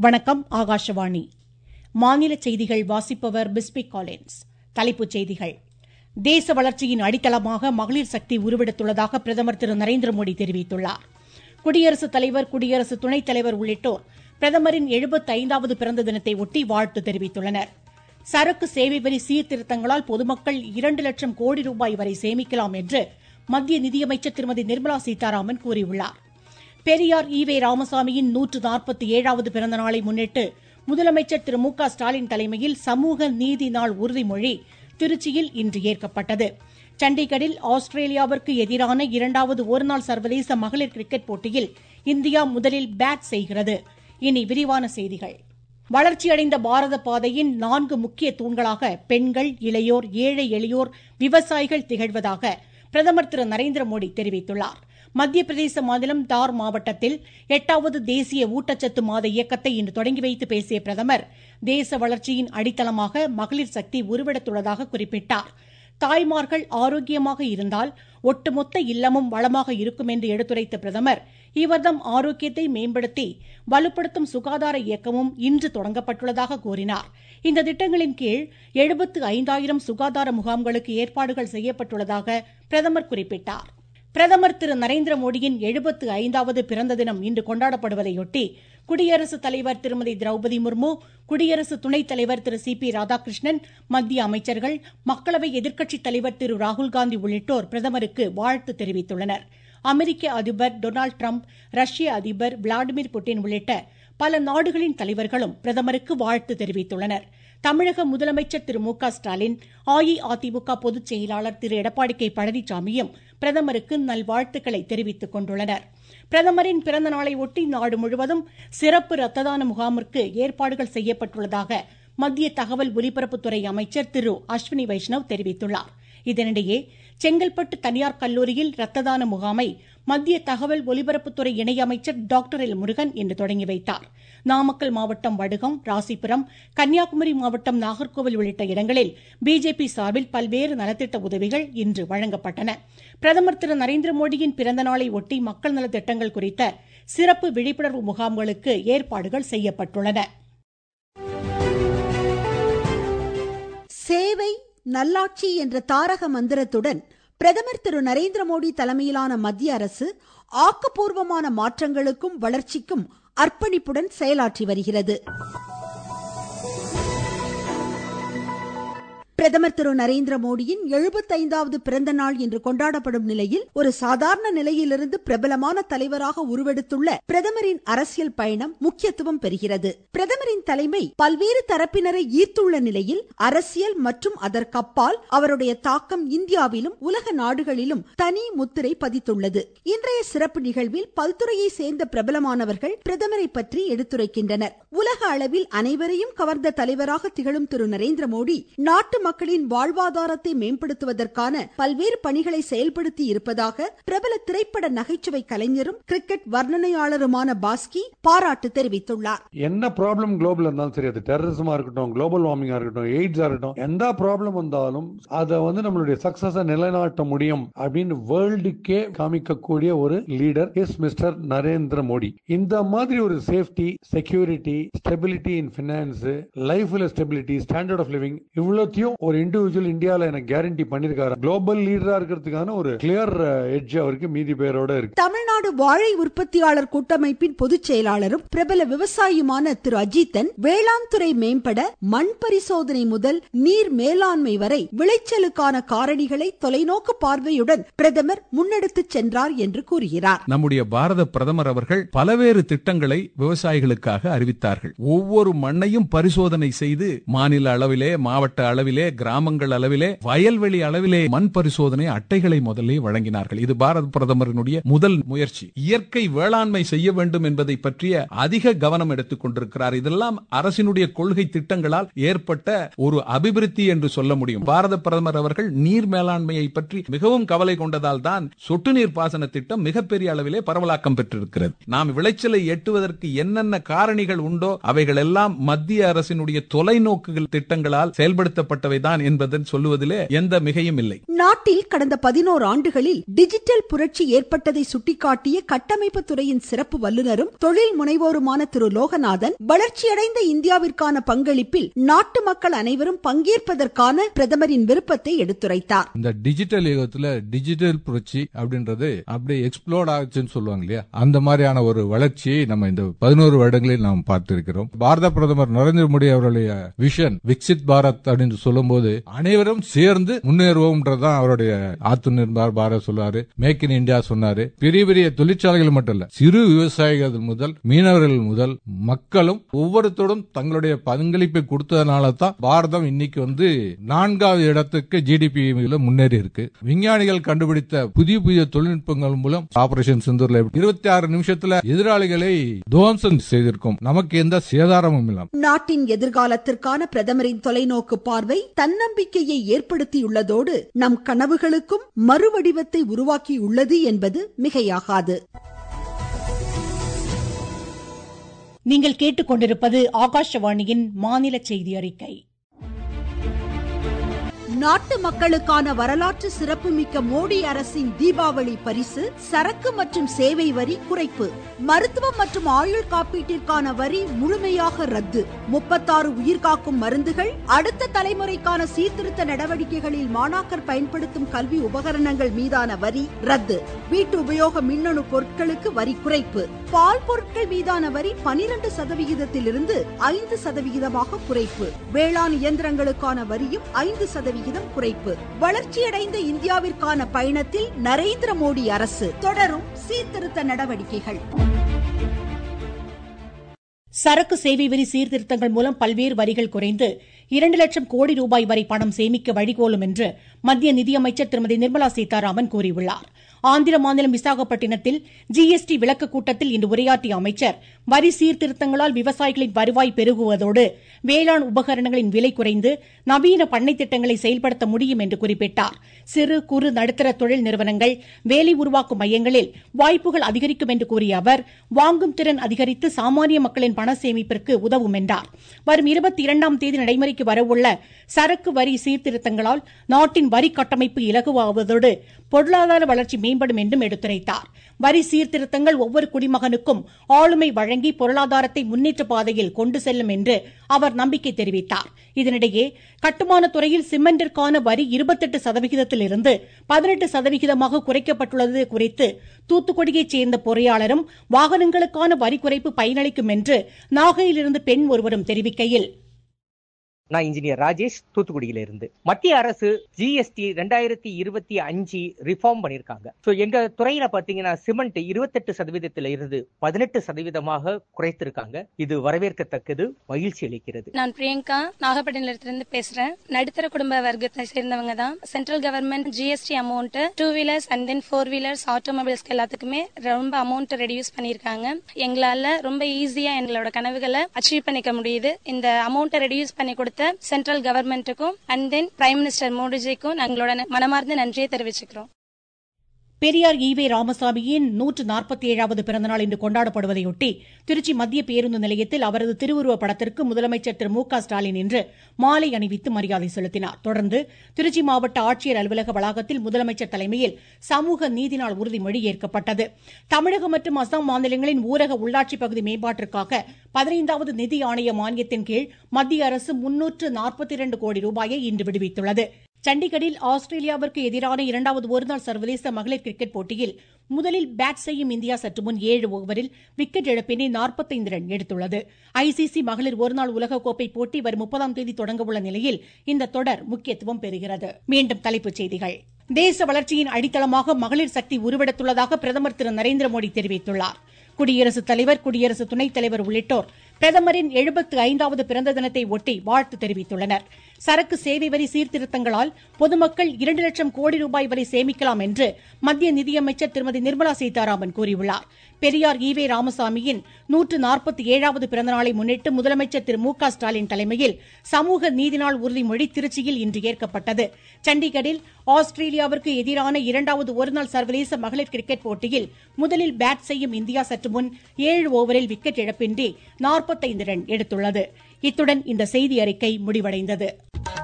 வணக்கம் ஆகாஷவாணி மாநில செய்திகள் வாசிப்பவர் பிஸ்பி காலின்ஸ் தலைப்புச் செய்திகள் தேச வளர்ச்சியின் அடித்தளமாக மகளிர் சக்தி உருவெடுத்துள்ளதாக பிரதமர் திரு நரேந்திர மோடி தெரிவித்துள்ளார் குடியரசுத் தலைவர் குடியரசு துணைத் தலைவர் உள்ளிட்டோர் பிரதமரின் எழுபத்தைந்தாவது பிறந்த தினத்தை ஒட்டி வாழ்த்து தெரிவித்துள்ளனர் சரக்கு சேவை வரி சீர்திருத்தங்களால் பொதுமக்கள் இரண்டு லட்சம் கோடி ரூபாய் வரை சேமிக்கலாம் என்று மத்திய நிதியமைச்சர் திருமதி நிர்மலா சீதாராமன் கூறியுள்ளார் பெரியார் ஈவே ராமசாமியின் நூற்று நாற்பத்தி ஏழாவது பிறந்த நாளை முன்னிட்டு முதலமைச்சர் திரு மு க ஸ்டாலின் தலைமையில் சமூக நீதி நாள் உறுதிமொழி திருச்சியில் இன்று ஏற்கப்பட்டது சண்டிகரில் ஆஸ்திரேலியாவிற்கு எதிரான இரண்டாவது ஒருநாள் சர்வதேச மகளிர் கிரிக்கெட் போட்டியில் இந்தியா முதலில் பேட் செய்கிறது இனி விரிவான செய்திகள் வளர்ச்சியடைந்த பாரத பாதையின் நான்கு முக்கிய தூண்களாக பெண்கள் இளையோர் ஏழை எளியோர் விவசாயிகள் திகழ்வதாக பிரதமர் திரு நரேந்திர மோடி தெரிவித்துள்ளார் மத்திய பிரதேச மாநிலம் தார் மாவட்டத்தில் எட்டாவது தேசிய ஊட்டச்சத்து மாத இயக்கத்தை இன்று தொடங்கி வைத்து பேசிய பிரதமர் தேச வளர்ச்சியின் அடித்தளமாக மகளிர் சக்தி உருவெடுத்துள்ளதாக குறிப்பிட்டார் தாய்மார்கள் ஆரோக்கியமாக இருந்தால் ஒட்டுமொத்த இல்லமும் வளமாக இருக்கும் என்று எடுத்துரைத்த பிரதமர் இவர்தம் ஆரோக்கியத்தை மேம்படுத்தி வலுப்படுத்தும் சுகாதார இயக்கமும் இன்று தொடங்கப்பட்டுள்ளதாக கூறினார் இந்த திட்டங்களின் கீழ் எழுபத்து ஐந்தாயிரம் சுகாதார முகாம்களுக்கு ஏற்பாடுகள் செய்யப்பட்டுள்ளதாக பிரதமர் குறிப்பிட்டார் பிரதமர் திரு நரேந்திர மோடியின் எழுபத்து ஐந்தாவது பிறந்த தினம் இன்று கொண்டாடப்படுவதையொட்டி குடியரசுத் தலைவர் திருமதி திரௌபதி முர்மு குடியரசு துணைத் தலைவர் திரு சி பி ராதாகிருஷ்ணன் மத்திய அமைச்சர்கள் மக்களவை எதிர்க்கட்சித் தலைவர் திரு ராகுல்காந்தி உள்ளிட்டோர் பிரதமருக்கு வாழ்த்து தெரிவித்துள்ளனர் அமெரிக்க அதிபர் டொனால்டு டிரம்ப் ரஷ்ய அதிபர் விளாடிமிர் புட்டின் உள்ளிட்ட பல நாடுகளின் தலைவர்களும் பிரதமருக்கு வாழ்த்து தெரிவித்துள்ளனர் தமிழக முதலமைச்சர் திரு மு க ஸ்டாலின் அஇஅதிமுக பொதுச் செயலாளர் திரு எடப்பாடி கே பழனிசாமியும் பிரதமருக்கு நல்வாழ்த்துக்களை தெரிவித்துக் கொண்டுள்ளனர் பிரதமரின் பிறந்த நாளை ஒட்டி நாடு முழுவதும் சிறப்பு ரத்த தான முகாமிற்கு ஏற்பாடுகள் செய்யப்பட்டுள்ளதாக மத்திய தகவல் ஒலிபரப்புத்துறை அமைச்சர் திரு அஸ்வினி வைஷ்ணவ் தெரிவித்துள்ளார் இதனிடையே செங்கல்பட்டு தனியார் கல்லூரியில் ரத்த தான முகாமை மத்திய தகவல் ஒலிபரப்புத்துறை இணையமைச்சர் டாக்டர் எல் முருகன் இன்று தொடங்கி வைத்தார் நாமக்கல் மாவட்டம் வடுகம் ராசிபுரம் கன்னியாகுமரி மாவட்டம் நாகர்கோவில் உள்ளிட்ட இடங்களில் பிஜேபி சார்பில் பல்வேறு நலத்திட்ட உதவிகள் இன்று வழங்கப்பட்டன பிரதமர் திரு நரேந்திர மோடியின் பிறந்த நாளை ஒட்டி மக்கள் நலத்திட்டங்கள் குறித்த சிறப்பு விழிப்புணர்வு முகாம்களுக்கு ஏற்பாடுகள் செய்யப்பட்டுள்ளன சேவை நல்லாட்சி என்ற தாரக மந்திரத்துடன் பிரதமர் திரு நரேந்திர மோடி தலைமையிலான மத்திய அரசு ஆக்கப்பூர்வமான மாற்றங்களுக்கும் வளர்ச்சிக்கும் அர்ப்பணிப்புடன் செயலாற்றி வருகிறது பிரதமர் திரு நரேந்திர மோடியின் எழுபத்தைந்தாவது பிறந்த நாள் இன்று கொண்டாடப்படும் நிலையில் ஒரு சாதாரண நிலையிலிருந்து பிரபலமான தலைவராக உருவெடுத்துள்ள பிரதமரின் அரசியல் பயணம் முக்கியத்துவம் பெறுகிறது பிரதமரின் தலைமை பல்வேறு தரப்பினரை ஈர்த்துள்ள நிலையில் அரசியல் மற்றும் அதற்கப்பால் அவருடைய தாக்கம் இந்தியாவிலும் உலக நாடுகளிலும் தனி முத்திரை பதித்துள்ளது இன்றைய சிறப்பு நிகழ்வில் பல்துறையை சேர்ந்த பிரபலமானவர்கள் பிரதமரை பற்றி எடுத்துரைக்கின்றனர் உலக அளவில் அனைவரையும் கவர்ந்த தலைவராக திகழும் திரு நரேந்திர மோடி நாட்டு மக்களின் வாழ்வாதாரத்தை மேம்படுத்துவதற்கான பல்வேறு பணிகளை செயல்படுத்தி இருப்பதாக பிரபல திரைப்பட நகைச்சுவை கலைஞரும் கிரிக்கெட் வர்ணனையாளருமான பாஸ்கி பாராட்டு தெரிவித்துள்ளார் என்ன ப்ராப்ளம் குளோபல் இருந்தாலும் சரி அது டெரரிசமா இருக்கட்டும் குளோபல் வார்மிங்கா இருக்கட்டும் எய்ட்ஸா இருக்கட்டும் எந்த ப்ராப்ளம் வந்தாலும் அதை வந்து நம்மளுடைய சக்சஸ நிலைநாட்ட முடியும் அப்படின்னு வேர்ல்டுக்கே காமிக்கக்கூடிய ஒரு leader is mister Narendra Modi இந்த மாதிரி ஒரு safety security stability in finance லைஃப்ல ஸ்டெபிலிட்டி ஸ்டாண்டர்ட் ஆஃப் லிவிங் இவ்வளோத்தையும் ஒரு இண்டிவிஜுவல் இந்தியாவில் எனக்கு கேரண்டி பண்ணிருக்காரு குளோபல் லீடரா இருக்கிறதுக்கான ஒரு கிளியர் எட்ஜ் அவருக்கு மீதி பேரோட இருக்கு தமிழ்நாடு வாழை உற்பத்தியாளர் கூட்டமைப்பின் பொதுச் செயலாளரும் பிரபல விவசாயியுமான திரு அஜித்தன் வேளாண் துறை மேம்பட மண் பரிசோதனை முதல் நீர் மேலாண்மை வரை விளைச்சலுக்கான காரணிகளை தொலைநோக்கு பார்வையுடன் பிரதமர் முன்னெடுத்துச் சென்றார் என்று கூறுகிறார் நம்முடைய பாரத பிரதமர் அவர்கள் பலவேறு திட்டங்களை விவசாயிகளுக்காக அறிவித்தார்கள் ஒவ்வொரு மண்ணையும் பரிசோதனை செய்து மாநில அளவிலே மாவட்ட அளவிலே கிராமங்கள் அளவிலே வயல்வெளி அளவிலே மண் பரிசோதனை அட்டைகளை முதலே வழங்கினார்கள் இது பாரத பிரதமரினுடைய முதல் முயற்சி இயற்கை வேளாண்மை செய்ய வேண்டும் என்பதை பற்றிய அதிக கவனம் எடுத்துக் கொண்டிருக்கிறார் இதெல்லாம் அரசினுடைய கொள்கை திட்டங்களால் ஏற்பட்ட ஒரு அபிவிருத்தி என்று சொல்ல முடியும் பாரத பிரதமர் அவர்கள் நீர் மேலாண்மையை பற்றி மிகவும் கவலை கொண்டதால் தான் சொட்டு நீர் பாசன திட்டம் மிகப்பெரிய அளவிலே பரவலாக்கம் பெற்றிருக்கிறது நாம் விளைச்சலை எட்டுவதற்கு என்னென்ன காரணிகள் உண்டோ அவைகள் எல்லாம் மத்திய அரசினுடைய தொலைநோக்குகள் திட்டங்களால் செயல்படுத்தப்பட்டவை இந்தியாவை தான் என்பதன் சொல்லுவதிலே எந்த மிகையும் இல்லை நாட்டில் கடந்த பதினோரு ஆண்டுகளில் டிஜிட்டல் புரட்சி ஏற்பட்டதை சுட்டிக்காட்டிய கட்டமைப்பு துறையின் சிறப்பு வல்லுநரும் தொழில் முனைவோருமான திரு லோகநாதன் வளர்ச்சியடைந்த இந்தியாவிற்கான பங்களிப்பில் நாட்டு மக்கள் அனைவரும் பங்கேற்பதற்கான பிரதமரின் விருப்பத்தை எடுத்துரைத்தார் இந்த டிஜிட்டல் யுகத்துல டிஜிட்டல் புரட்சி அப்படின்றது அப்படியே எக்ஸ்ப்ளோர்ட் ஆச்சுன்னு சொல்லுவாங்க இல்லையா அந்த மாதிரியான ஒரு வளர்ச்சியை நம்ம இந்த பதினோரு வருடங்களில் நாம் பார்த்திருக்கிறோம் பாரத பிரதமர் நரேந்திர மோடி அவருடைய விஷன் விக்சித் பாரத் அப்படின்னு சொல்லும்போது அனைவரும் சேர்ந்து முன்னேறுவோம்ன்றதுதான் அவருடைய ஆத்து நிர்பார் பாரத் சொல்றாரு மேக் இன் இந்தியா சொன்னாரு பெரிய பெரிய தொழிற்சாலைகள் மட்டும் இல்ல சிறு விவசாயிகள் முதல் மீனவர்கள் முதல் மக்களும் ஒவ்வொருத்தரும் தங்களுடைய பங்களிப்பை கொடுத்ததுனால தான் பாரதம் இன்னைக்கு வந்து நான்காவது இடத்துக்கு ஜிடிபி முன்னேறி இருக்கு விஞ்ஞானிகள் கண்டுபிடித்த புதிய புதிய தொழில்நுட்பங்கள் மூலம் ஆபரேஷன் சிந்தூர்ல இருபத்தி ஆறு நிமிஷத்துல எதிராளிகளை துவம்சம் செய்திருக்கும் நமக்கு எந்த சேதாரமும் இல்லாம நாட்டின் எதிர்காலத்திற்கான பிரதமரின் தொலைநோக்கு பார்வை தன்னம்பிக்கையை ஏற்படுத்தியுள்ளதோடு நம் கனவுகளுக்கும் மறுவடிவத்தை உருவாக்கியுள்ளது என்பது மிகையாகாது நீங்கள் கேட்டுக்கொண்டிருப்பது ஆகாஷவாணியின் மாநில செய்தி அறிக்கை நாட்டு மக்களுக்கான வரலாற்று சிறப்புமிக்க மோடி அரசின் தீபாவளி பரிசு சரக்கு மற்றும் சேவை வரி குறைப்பு மருத்துவம் மற்றும் ஆயுள் காப்பீட்டிற்கான வரி முழுமையாக ரத்து முப்பத்தாறு உயிர்காக்கும் மருந்துகள் அடுத்த தலைமுறைக்கான சீர்திருத்த நடவடிக்கைகளில் மாணாக்கர் பயன்படுத்தும் கல்வி உபகரணங்கள் மீதான வரி ரத்து வீட்டு உபயோக மின்னணு பொருட்களுக்கு வரி குறைப்பு பால் பொருட்கள் மீதான வரி பனிரெண்டு சதவிகிதத்திலிருந்து ஐந்து சதவிகிதமாக குறைப்பு வேளாண் இயந்திரங்களுக்கான வரியும் ஐந்து சதவிகிதம் குறைப்பு வளர்ச்சியடைந்த இந்தியாவிற்கான பயணத்தில் நரேந்திர மோடி அரசு தொடரும் சீர்திருத்த நடவடிக்கைகள் சரக்கு சேவை வரி சீர்திருத்தங்கள் மூலம் பல்வேறு வரிகள் குறைந்து இரண்டு லட்சம் கோடி ரூபாய் வரை பணம் சேமிக்க வழிகோலும் என்று மத்திய நிதியமைச்சர் திருமதி நிர்மலா சீதாராமன் கூறியுள்ளார் ஆந்திர மாநிலம் விசாகப்பட்டினத்தில் ஜிஎஸ்டி விளக்க கூட்டத்தில் இன்று உரையாற்றிய அமைச்சர் வரி சீர்திருத்தங்களால் விவசாயிகளின் வருவாய் பெருகுவதோடு வேளாண் உபகரணங்களின் விலை குறைந்து நவீன பண்ணை திட்டங்களை செயல்படுத்த முடியும் என்று குறிப்பிட்டார் சிறு குறு நடுத்தர தொழில் நிறுவனங்கள் வேலை உருவாக்கும் மையங்களில் வாய்ப்புகள் அதிகரிக்கும் என்று கூறிய அவர் வாங்கும் திறன் அதிகரித்து சாமானிய மக்களின் பண சேமிப்பிற்கு உதவும் என்றார் வரும் இருபத்தி இரண்டாம் தேதி நடைமுறைக்கு வரவுள்ள சரக்கு வரி சீர்திருத்தங்களால் நாட்டின் வரி கட்டமைப்பு இலகுவாவதோடு பொருளாதார வளர்ச்சி மேம்படும் என்றும் எடுத்துரைத்தார் வரி சீர்திருத்தங்கள் ஒவ்வொரு குடிமகனுக்கும் ஆளுமை வழங்கி பொருளாதாரத்தை முன்னேற்ற பாதையில் கொண்டு செல்லும் என்று அவர் நம்பிக்கை தெரிவித்தார் இதனிடையே கட்டுமான துறையில் சிமெண்டிற்கான வரி இருபத்தெட்டு சதவிகிதத்திலிருந்து பதினெட்டு சதவிகிதமாக குறைக்கப்பட்டுள்ளது குறித்து தூத்துக்குடியைச் சேர்ந்த பொறியாளரும் வாகனங்களுக்கான வரி குறைப்பு பயனளிக்கும் என்று நாகையிலிருந்து பெண் ஒருவரும் தெரிவிக்கையில் நான் இன்ஜினியர் ராஜேஷ் தூத்துக்குடியில இருந்து மத்திய அரசு ஜிஎஸ்டி ரெண்டாயிரத்தி இருபத்தி அஞ்சு ரிஃபார்ம் பண்ணிருக்காங்க ஸோ எங்க துறையில பாத்தீங்கன்னா சிமெண்ட் இருபத்தெட்டு சதவீதத்துல இருந்து பதினெட்டு சதவீதமாக குறைத்திருக்காங்க இது வரவேற்கத்தக்கது மகிழ்ச்சி அளிக்கிறது நான் பிரியங்கா நாகப்பட்டினத்திலிருந்து பேசுறேன் நடுத்தர குடும்ப வர்க்கத்தை சேர்ந்தவங்க தான் central government GST amount two wheelers and then four wheelers ஆட்டோமொபைல்ஸ்க்கு எல்லாத்துக்குமே ரொம்ப அமௌண்ட் ரெடியூஸ் பண்ணிருக்காங்க எங்களால ரொம்ப ஈஸியா எங்களோட கனவுகளை அச்சீவ் பண்ணிக்க முடியுது இந்த அமௌண்ட்டை ரெடியூஸ் பண்ணி கொடுத்த சென்ட்ரல் கவர்மெண்ட்டுக்கும் அண்ட் தென் பிரைம் மினிஸ்டர் மோடிஜிக்கும் எங்களோட மனமார்ந்த நன்றியை தெரிவிச்சுக்கிறோம் பெரியார் ஈவே ராமசாமியின் நூற்று நாற்பத்தி ஏழாவது பிறந்தநாள் இன்று கொண்டாடப்படுவதையொட்டி திருச்சி மத்திய பேருந்து நிலையத்தில் அவரது திருவுருவ படத்திற்கு முதலமைச்சர் திரு மு க ஸ்டாலின் இன்று மாலை அணிவித்து மரியாதை செலுத்தினார் தொடர்ந்து திருச்சி மாவட்ட ஆட்சியர் அலுவலக வளாகத்தில் முதலமைச்சர் தலைமையில் சமூக நீதி நாள் உறுதிமொழி ஏற்கப்பட்டது தமிழகம் மற்றும் அசாம் மாநிலங்களின் ஊரக உள்ளாட்சி பகுதி மேம்பாட்டிற்காக பதினைந்தாவது நிதி ஆணைய மானியத்தின் கீழ் மத்திய அரசு முன்னூற்று நாற்பத்தி இரண்டு கோடி ரூபாயை இன்று விடுவித்துள்ளது சண்டிகரில் ஆஸ்திரேலியாவிற்கு எதிரான இரண்டாவது ஒருநாள் சர்வதேச மகளிர் கிரிக்கெட் போட்டியில் முதலில் பேட் செய்யும் இந்தியா சற்று முன் ஏழு ஓவரில் விக்கெட் இழப்பினை நாற்பத்தைந்து ரன் எடுத்துள்ளது ஐசிசி மகளிர் ஒருநாள் உலகக்கோப்பை போட்டி வரும் முப்பதாம் தேதி தொடங்கவுள்ள நிலையில் இந்த தொடர் முக்கியத்துவம் பெறுகிறது மீண்டும் தலைப்புச் செய்திகள் தேச வளர்ச்சியின் அடித்தளமாக மகளிர் சக்தி உருவெடுத்துள்ளதாக பிரதமர் திரு நரேந்திர மோடி தெரிவித்துள்ளார் குடியரசுத் தலைவர் குடியரசு துணைத் தலைவர் உள்ளிட்டோர் பிரதமரின் எழுபத்து ஐந்தாவது பிறந்த தினத்தை ஒட்டி வாழ்த்து தெரிவித்துள்ளனர் சரக்கு சேவை வரி சீர்திருத்தங்களால் பொதுமக்கள் இரண்டு லட்சம் கோடி ரூபாய் வரை சேமிக்கலாம் என்று மத்திய நிதியமைச்சர் திருமதி நிர்மலா சீதாராமன் கூறியுள்ளார் பெரியார் ஈவே ராமசாமியின் நூற்று நாற்பத்தி ஏழாவது பிறந்தநாளை முன்னிட்டு முதலமைச்சர் திரு மு க ஸ்டாலின் தலைமையில் சமூக நீதி நாள் உறுதிமொழி திருச்சியில் இன்று ஏற்கப்பட்டது சண்டிகரில் ஆஸ்திரேலியாவிற்கு எதிரான இரண்டாவது ஒருநாள் சர்வதேச மகளிர் கிரிக்கெட் போட்டியில் முதலில் பேட் செய்யும் இந்தியா சற்று முன் ஏழு ஓவரில் விக்கெட் இழப்பின்றி நாற்பத்தைந்து ரன் எடுத்துள்ளது இத்துடன் இந்த செய்தி அறிக்கை முடிவடைந்தது